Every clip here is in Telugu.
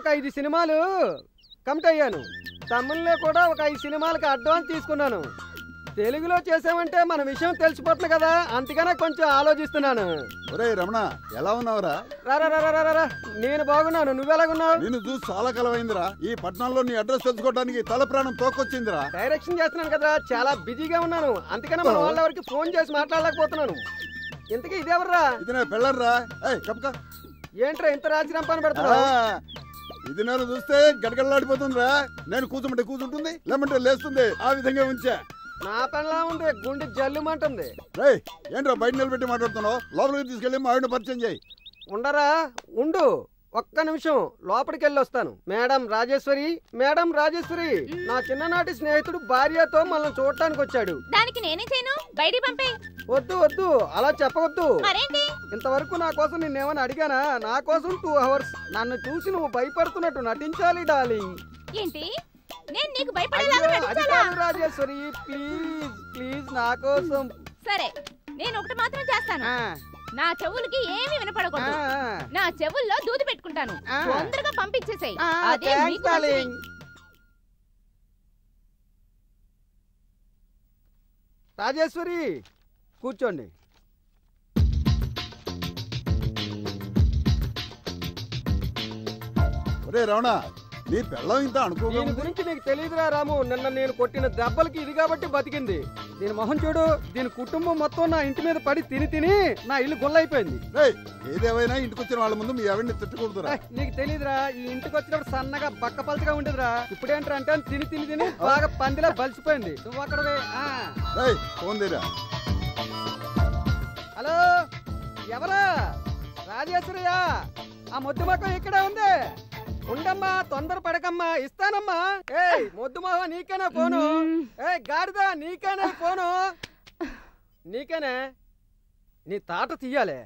ఐదు సినిమాలు కమిట్ అయ్యాను తమిళ్లో కూడా ఒక ఐదు సినిమాలకి అడ్వాన్స్ తీసుకున్నాను తెలుగులో చేసామంటే మన విషయం తెలిసిపోతుంది కదా అందుకనే కొంచెం ఆలోచిస్తున్నాను ఒరేయ్ రమణ ఎలా ఉన్నావురా రా రా రా రా, రా రా నేను బాగున్నాను నువ్వెలాగున్నావు నిన్ను చూసి చాలా కాలం అయిందిరా ఈ పట్టణంలో నీ అడ్రస్ తెలుసుకోవడానికి తల ప్రాణం తోకొచ్చిందిరా డైరెక్షన్ చేస్తున్నాను కదా చాలా బిజీగా ఉన్నాను అందుకనే మన వాళ్ళెవరికి ఫోన్ చేసి మాట్లాడలేకపోతున్నాను ఇంతకీ ఇదేవర్రా ఇది నా పెళ్ళర్రా ఏయ్ కప్పక ఏంట్రా ఇంత రాజరంపాన్ని పెడతావు ఇది నేను చూస్తే గడగడలాడిపోతుందిరా నేను కూర్చుంటే కూర్చుంటుంది లేమంటే లేస్తుంది ఆ విధంగా ఉంచా నా పనిలా ఉంది గుండె జల్లుమంటుంది రేయ్ ఏంట్రా బయట నిలబెట్టి మాట్లాడుతున్నావు లోపలికి తీసుకెళ్ళి మా ఆవిడ పరిచయం చేయి ఉండరా ఉండు ఒక్క నిమిషం లోపలికి వెళ్ళి వస్తాను మేడం రాజేశ్వరి మేడం రాజేశ్వరి నా చిన్ననాటి స్నేహితుడు భార్యతో మనల్ని చూడటానికి వచ్చాడు దానికి నేనేం చేయను బయటికి పంపే వద్దు వద్దు అలా చెప్పవద్దు మరేంటి ఇంతవరకు నా కోసం నిన్నేమని అడిగానా నా కోసం టూ అవర్స్ నన్ను చూసి నువ్వు భయపడుతున్నట్టు నటించాలి డార్లింగ్ ఏంటి నేను నీకు అయ్యో, భయపడేలాగా అది నటించాలా కాదు రాజేశ్వరి ప్లీజ్ ప్లీజ్ నా కోసం సరే నేను ఒకటి మాత్రం చేస్తాను ఆ, నా చెవులకి ఏమీ ఆ, వినపడకూడదు ఆ. నా చెవుల్లో దూది పెట్టుకుంటాను ఆ. తొందరగా పంపించేసేయ్ ఆ, అదే thanks, నీకు మంచిది. darling. రాజేశ్వరి కూర్చోండి ఒరే రమణ నీ పెళ్ళం ఇంత అనుకోగా దీని ఉంది. గురించి నీకు తెలియదురా రాము నిన్న నేను కొట్టిన దెబ్బలకి ఇది కాబట్టి బతికింది దీని మొహం చూడు దీని కుటుంబం మొత్తం నా ఇంటి మీద పడి తిని తిని నా ఇల్లు గుల్లైపోయింది రేయ్, ఏదేమైనా ఇంటికి వచ్చిన వాళ్ళ ముందు మీ ఆవిడ్ని తిట్టకూడదురా ఏయ్, నీకు తెలియదురా ఈ ఇంటికి వచ్చినప్పుడు సన్నగా బక్క పలచగా ఉండేదిరా ఇప్పుడేంటారు అంటే తిని తిని తిని బాగా పందిలా బలిసిపోయింది నువ్వు అక్కడవే ఆ. రేయ్ ఫోన్ తీరా హలో ఎవరా రాజేశ్వరయ్యా ఆ మొద్దు మొక్కం ఇక్కడే ఉంది ఉండమ్మా తొందర పడకమ్మా ఇస్తానమ్మా ఏయ్ మొద్దు మొహ నీకేనా ఫోను ఏయ్ గాడిద నీకేనా ఫోను నీకేనే నీ తాట తీయాలే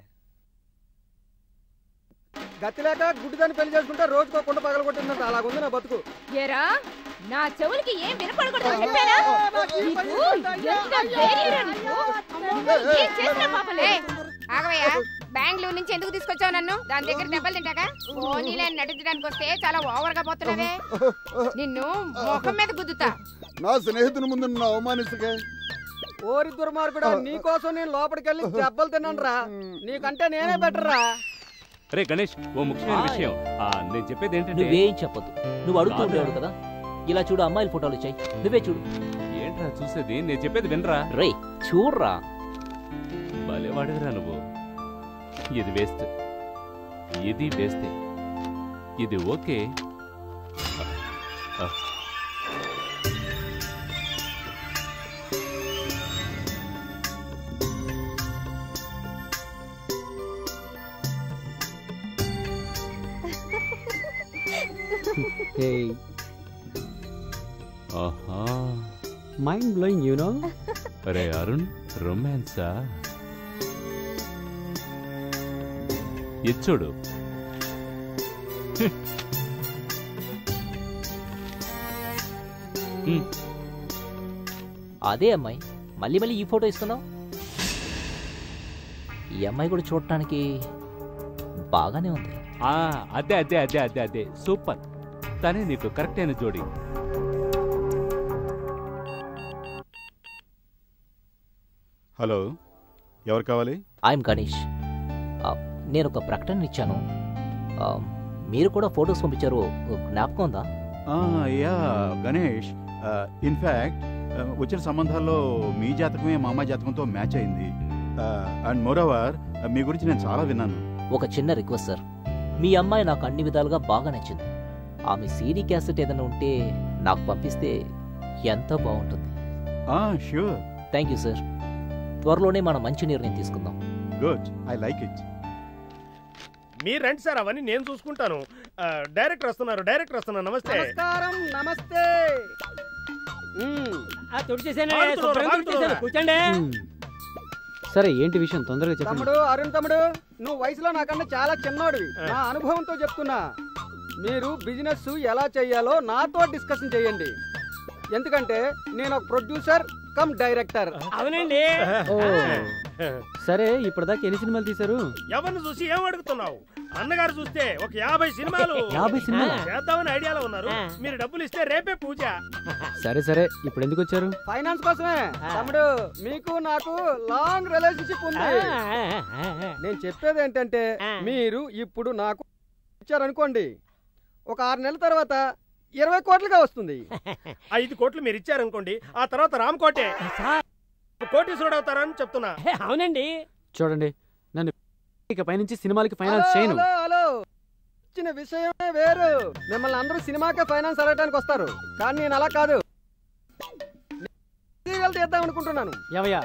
గతి లేక గుడ్డిదాన్ని పెళ్లి చేసుకుంటే రోజుకో కుండ పగల కొట్టిందంట అలాగుంది నా బతుకు ఏరా నా చెవులకి ఏం వినపడకూడదు చెప్పానా నీకు ఎంత ధైర్యంరా నీకు? ఏం చేసినా పాపలే ఆగవయ్యా బెంగళూరు నుంచి ఎందుకు తీసుకొచ్చావు నన్ను దాని దగ్గర దెబ్బలు తింటాక పోనీలే అని నటించడానికి వస్తే చాలా ఓవర్ గా పోతున్నావే నిన్ను ముఖం మీద గుద్దుతా నా స్నేహితుని ముందు నన్ను అవమానిస్తుకే ఓరి దుర్మార్గుడా నీ కోసం నేను లోపలికి వెళ్ళి దెబ్బలు తిన్నాను రా నీకంటే నేనే బెటర్ రా రే గణేష్ ఓ ముఖ్యమైన హాయ్. విషయం ఆ, నేను చెప్పేది ఏంటంటే నువ్వేం చెప్పొద్దు నువ్వు అడుగుతూ కాదురా. ఉండేవాడు కదా ఇలా చూడు అమ్మాయిల ఫోటోలు ఇచ్చాయి నువ్వే చూడు ఏంట్రా చూసేది నేను చెప్పేది వినరా రే చూడరా భలేవాడివిరా నువ్వు ఇది వేస్ట్ ఇది వేస్తే ఇది ఓకే ఆ, Hey, ఆహా mind blowing, you know? రే అరుణ్ రొమాన్సా ఇచ్చుడు అదే అమ్మాయి మళ్ళీ మళ్ళీ ఈ ఫోటో ఇస్తున్నావు ఈ అమ్మాయి కూడా చూడటానికి బాగానే ఉంది ఆ, అదే అదే అదే అదే అదే సూపర్ తనే నీకు కరెక్ట్ అయిన జోడి హలో ఎవరు కావాలి ఐఎమ్ గణేష్ ఆ, నేను ఒక ప్రకటన ఇచ్చాను ఆ, మీరు కూడా ఫొటోస్ పంపించారు జ్ఞాపకం ఉందా యా గణేష్ ఇన్ఫ్యాక్ట్ వచ్చిన సంబంధాల్లో మీ జాతకమే మా అమ్మాయి జాతకంతో మ్యాచ్ అయింది అండ్ మోరోవర్ మీ గురించి నేను చాలా విన్నాను ఒక చిన్న రిక్వెస్ట్ సార్ మీ అమ్మాయి నాకు అన్ని విధాలుగా బాగా నచ్చింది ఆమె సీడీ క్యాసెట్ ఏదైనా ఉంటే నాకు పంపిస్తే ఎంతో బాగుంటుంది ష్యూర్ థ్యాంక్ యూ సార్ త్వరలోనే మనం మంచి నిర్ణయం తీసుకుందాం గుడ్ ఐ లైక్ ఇట్ మీరు రండి సార్ అవన్నీ నేను చూసుకుంటాను ఆ, డైరెక్టర్ వస్తున్నారు డైరెక్టర్ వస్తున్నారు నమస్తే నమస్కారం నమస్తే మ్మ్. బాగుతున్నారా, బాగుతున్నారా? కూర్చోండి సరే ఏంటి విషయం తొందరగా చెప్పండి తమ్ముడు అరుణ్ తమ్ముడు నువ్వు వయసులో నాకన్నా చాలా చిన్నోడివి ఆ. నా అనుభవంతో చెప్తున్నా మీరు బిజినెస్ ఎలా చేయాలో నాతో డిస్కషన్ చేయండి ఎందుకంటే నేను ఒక ప్రొడ్యూసర్ కమ్ డైరెక్టర్ అవునండి ఓ. సరే ఇప్పటిదాకా ఎన్ని సినిమాలు తీశారు ఎవరిని చూసి ఏం అడుగుతున్నావు అన్నగారు చూస్తే ఒక యాభై సినిమాలు యాభై సినిమాలా? చేద్దామని ఐడియాలో ఉన్నారు మీరు డబ్బులు ఇస్తే రేపే పూజ సరే సరే ఇప్పుడు ఎందుకు వచ్చారు ఫైనాన్స్ కోసమే తమ్ముడు మీకు నాకు లాంగ్ రిలేషన్షిప్ ఉంది నేను చెప్పేది ఏంటంటే మీరు ఇప్పుడు నాకు ఇచ్చారనుకోండి ఒక ఆరు నెలల తర్వాత ఇరవై కోట్లుగా వస్తుంది ఐదు కోట్లు మీరు ఇచ్చారనుకోండి ఆ తర్వాత రామకోటే కోటీశ్వరుడు అవుతారని చెప్తున్నా అవునండి చూడండి నన్ను ఇక పైనుంచి సినిమాలకి హలో ఫైనాన్స్ చేయను హలో హలో ఇచ్చిన విషయమే వేరు మిమ్మల్ని అందరూ సినిమాకే ఫైనాన్స్ అడగడానికి వస్తారు కానీ నేను అలా కాదు సీరియల్ తీద్దాం అనుకుంటున్నాను ఎవయ్యా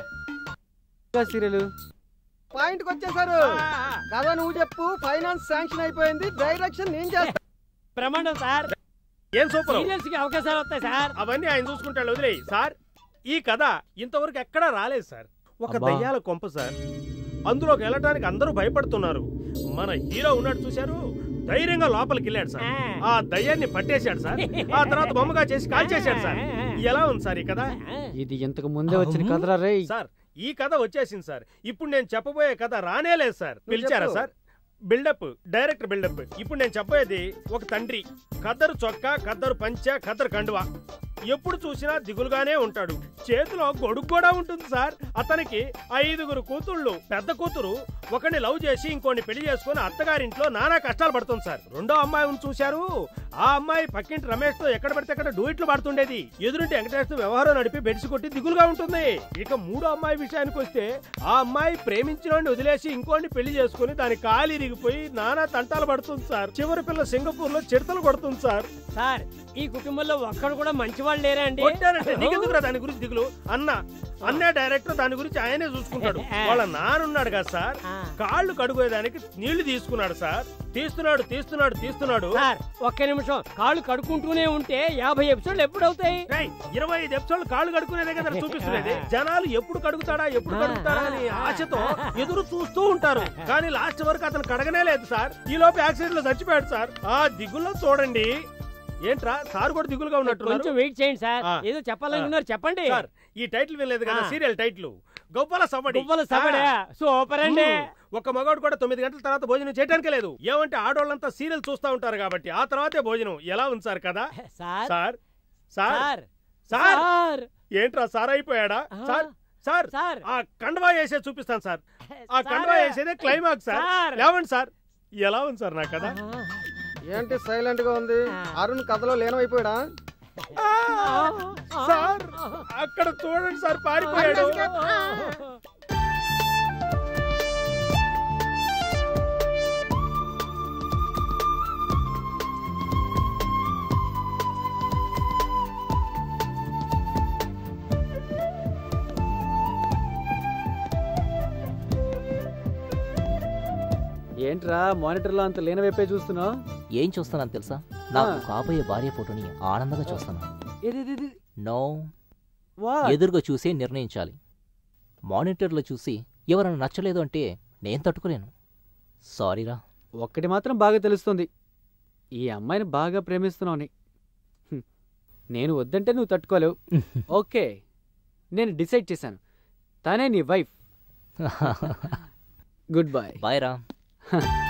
సీరియల్ పాయింట్కి వచ్చేసారు కదా నువ్వు చెప్పు ఫైనాన్స్ శాంక్షన్ అయిపోయింది డైరెక్షన్ నేను చేస్తా ప్రమాణం సార్ ఏం సూపర్ సీరియల్స్ కి అవకాశాలు వస్తాయి సార్ అవన్నీ ఆయన చూసుకుంటాడు వదిలేయి సార్ ఈ కథ ఇంతవరకు ఎక్కడా రాలేదు సార్ ఒక అబ్బా. దయ్యాల కొంప సార్ అందులోకి వెళ్ళటానికి అందరూ భయపడుతున్నారు మన హీరో ఉన్నాడు చూశారు ధైర్యంగా లోపలికి వెళ్ళాడు సార్ ఆ దయ్యాన్ని పట్టేశాడు సార్ ఆ తర్వాత బొమ్మగా చేసి కాల్ చేశాడు సార్ ఎలా ఉంది సార్ ఈ కథ ఇది ఇంతకు ముందే వచ్చిన కదరా రే సార్ ఈ కథ వచ్చేసింది సార్ ఇప్పుడు నేను చెప్పబోయే కథ రానే లేదు సార్ నువ్వు పిలిచారా చెప్పు. సార్ బిల్డప్ డైరెక్టర్ బిల్డప్ ఇప్పుడు నేను చెప్పేది ఒక తండ్రి ఖద్దరు చొక్కా ఖద్దరు పంచ ఖద్దరు కండువా ఎప్పుడు చూసినా దిగులుగానే ఉంటాడు చేతిలో గొడుగు కూడా ఉంటుంది సార్ అతనికి ఐదుగురు కూతుళ్ళు పెద్ద కూతురు ఒకరిని లవ్ చేసి ఇంకోని పెళ్లి చేసుకుని అత్తగారింట్లో నానా కష్టాలు పడుతుంది సార్ రెండో అమ్మాయిని చూశారు ఆ అమ్మాయి పక్కింటి రమేష్ తో ఎక్కడ పడితే అక్కడ డూయిట్లు పడుతుండేది ఎదురుంటి వెంకటేష్ తో వ్యవహారం నడిపి బెడిసి కొట్టి దిగులుగా ఉంటుంది ఇక మూడో అమ్మాయి విషయానికి వస్తే ఆ అమ్మాయి ప్రేమించిన వదిలేసి ఇంకోని పెళ్లి చేసుకుని దాని కాలు ఇరిగిపోయి నానా తంటాలు పడుతుంది సార్ చివరి పిల్ల సింగపూర్ లో చిడతలు కొడుతుంది సార్ సార్ ఈ కుటుంబంలో ఒక్కడు కూడా మంచివాళ్ళు లేరా అండి కొట్టారంటే నీకెందుకురా దాని గురించి దిగులు అన్న అన్నే డైరెక్టర్ దాని గురించి ఆయనే చూసుకుంటాడు వాళ్ళ నానున్నాడు కదా సార్ కాళ్ళు కడుగోదానికి నీళ్లు తీసుకున్నాడు సార్ తీస్తున్నాడు తీస్తున్నాడు తీస్తున్నాడు సార్ ఒక్క నిమిషం కాళ్ళు కడుక్కుంటూనే ఉంటే యాభై ఎపిసోడ్లు ఎప్పుడు అవుతాయి రేయ్, ఇరవై ఐదు ఎపిసోడ్లు కాళ్ళు కడుక్కునేదే కదా చూపిస్తున్నది జనాలు ఎప్పుడు కడుగుతాడా ఎప్పుడు కడుగుతాడా అని ఆశతో ఎదురు చూస్తూ ఉంటారు కానీ లాస్ట్ వరకు అతను కడగనే లేదు సార్ ఈ లోపు యాక్సిడెంట్ లో చచ్చిపోయాడు సార్ ఆ దిగుల్లో చూడండి ఏంట్రా సార్ కూడా దిగులుగా కొంచెం ఉన్నట్టు వెయిట్ చేయండి సార్ ఆ. ఏదో చెప్పాలనుకున్నారు చెప్పండి సార్ ఈ టైటిల్ వినలేదు కదా ఆ. సీరియల్ టైటిల్ గొప్పల సవ్వడి గువ్వల సవడా ఆ. సూపర్ అండి మ్మ్. ఒక మగాడు కూడా తొమ్మిది గంటల తర్వాత భోజనం చేయడానికి లేదు ఏమంటే ఆడవాళ్ళంతా సీరియల్ చూస్తా ఉంటారు కాబట్టి ఆ తర్వాతే భోజనం ఎలా ఉంది సార్ కదా sir sir sir sir sir sir ఏంట్రా సార్ అయిపోయాడా ఆ. సార్ సార్ సార్ ఆ కండవా వేసే చూపిస్తాను సార్ ఆ సార్. కండవా వేసేదే క్లైమాక్స్ సార్ సార్. లేవండి సార్ ఎలా ఉంది సార్ నా కదా ఏంటి సైలెంట్ గా ఉంది అరుణ్ కథలో లీనమైపోయాడా సార్ అక్కడ చూడండి సార్ పారిపోయాడు ఏంట్రా మానిటర్లో అంత లేన వైపే చూస్తున్నావు ఏం చూస్తున్నాను తెలుసా నాకు కాబోయే భార్య ఫోటోని ఆనందంగా చూస్తాను నో ఎదురుగా చూసే నిర్ణయించాలి మానిటర్లో చూసి ఎవరైనా నచ్చలేదు అంటే నేను తట్టుకోలేను సారీరా ఒక్కటి మాత్రం బాగా తెలుస్తుంది ఈ అమ్మాయిని బాగా ప్రేమిస్తున్నావు హ్మ్. నేను వద్దంటే నువ్వు తట్టుకోలేవు ఓకే నేను డిసైడ్ చేశాను తనే నీ వైఫ్ గుడ్ బై బాయ్ రా